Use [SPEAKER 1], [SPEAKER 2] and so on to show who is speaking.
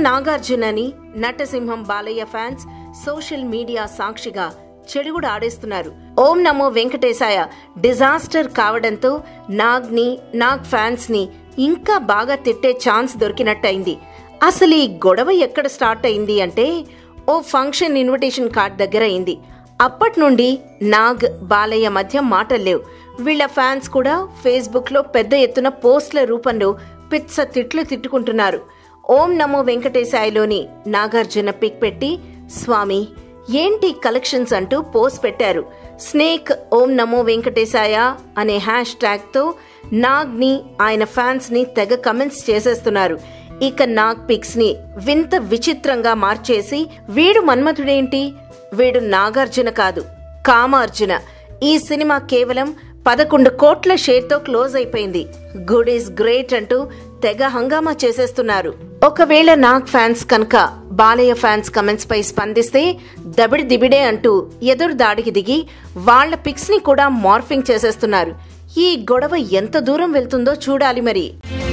[SPEAKER 1] నాగార్జున అని నటసింహం Balayya fans social media సాక్షిగా చెడుగుడు ఆడేస్తున్నారు ఓం నమో వెంకటేశాయ డిజాస్టర్ కావడంతో నాగ్ ని నాగ్ ఫ్యాన్స్ ని ఇంకా బాగా తిట్టే ఛాన్స్ దొరికినట్టయింది అసలు ఈ గొడవ ఎక్కడ స్టార్ట్ అయింది అంటే ఓ ఫంక్షన్ ఇన్విటేషన్ కార్డ్ దగ్గర అయింది అప్పటి నుండి నాగ్ బాలయ్య మధ్య మాటలు లేవు వీళ్ళ ఫ్యాన్స్ కూడా ఫేస్బుక్ లో పెద్ద ఎత్తున పోస్ట్ల రూపంలో పిచ్చ తిట్లు తిట్టుకుంటున్నారు ఓం నమో వెంకటేశాయలోని నాగార్జున పిక్ పెట్టి స్వామి ఏంటి కలెక్షన్స్ అంటూ పోస్ట్ పెట్టారు స్నేక్ ఓం నమో వెంకటేశాయ అనే హ్యాష్ ట్యాగ్ తో నాగ్ ని ఆయన ఫ్యాన్స్ ని తెగ కమెంట్స్ చేసేస్తున్నారు ఇక నాగ్ పిక్స్ ని వింత విచిత్రంగా మార్చేసి వీడు మన్మథుడేంటి వీడు నాగార్జున కాదు కామార్జున ఈ సినిమా కేవలం పదకొండు కోట్ల షేర్తో క్లోజ్ అయిపోయింది గుడ్ ఈస్ గ్రేట్ అంటూ తెగ హంగామా చేసేస్తున్నారు ఒకవేళ నాగ్ ఫ్యాన్స్ కనుక బాలయ్య ఫ్యాన్స్ కమెంట్స్ పై స్పందిస్తే దబిడి దిబిడే అంటూ ఎదురు దాడికి దిగి వాళ్ల పిక్స్ ని కూడా మార్ఫింగ్ చేసేస్తున్నారు ఈ గొడవ ఎంత దూరం వెళ్తుందో చూడాలి మరి